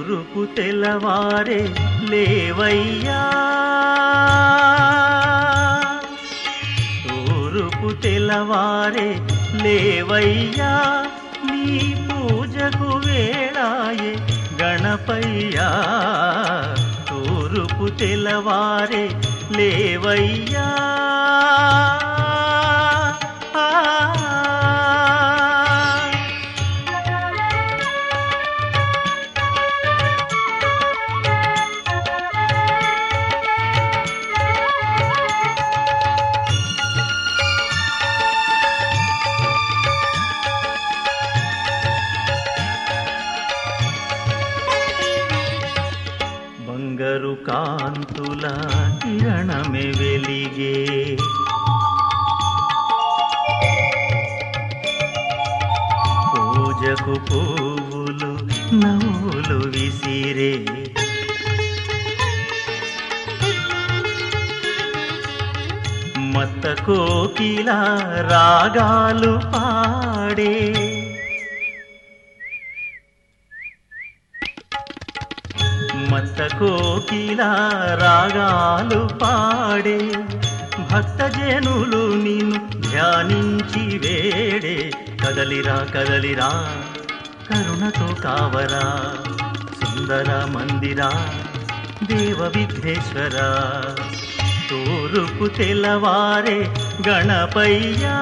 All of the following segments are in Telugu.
తూరుపు తెల్లవారే లేవయ్యా తూరుపు తెల్లవారే లేవయ్యా నీ పూజకు వేళాయే గణపయ్యా తూరుపు తెల్లవారే లేవయ్యా ఆ బంగారు కాంతుల కిరణమే వెలిగే పూజకు పువ్వులు నవ్వులు విసిరే మత్త కోకిల రాగాలు పాడే మత్త కోకిల రాగాలు పాడే భక్తజనులు నిన్ను ధ్యానించి వేడే కదలిరా కదలిరా కరుణతో కావరా సుందర మందిరా దేవ విఘ్నేశ్వర తూరుపు తెల్లవారే గణపయ్యా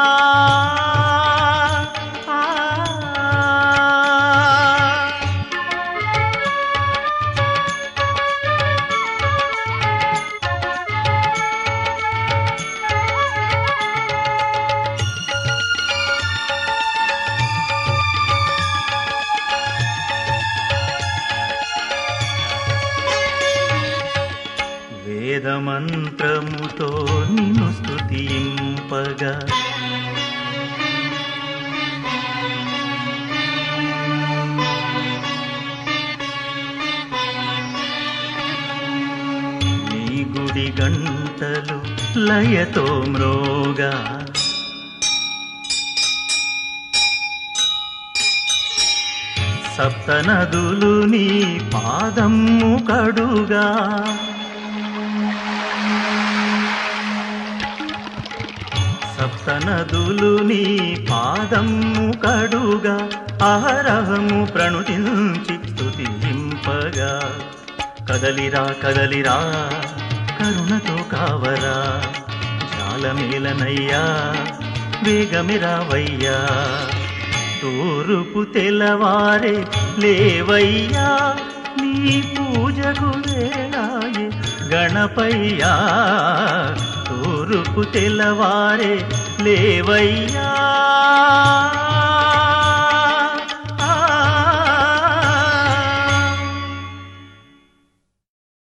ఆ వేదమంత్రముతో నిన్ను స్తుతింపగా నీ గుడి గంటలు లయతో మ్రోగా సప్తనదులు నీ పాదము కడుగా సప్తనదులు నీ పాదము కడుగా అహరహము ప్రణుతించి స్తుతింపగా కదలిరా కదలిరా కరుణతో కావరా జాలమేలనయ్యా వేగమిరావయ్యా తూరుపు తెల్లవారే లేవయ్యా నీ పూజకు వేళాయే గణపయ్యా తూరుపు తెల్లవారే లేవయ్యా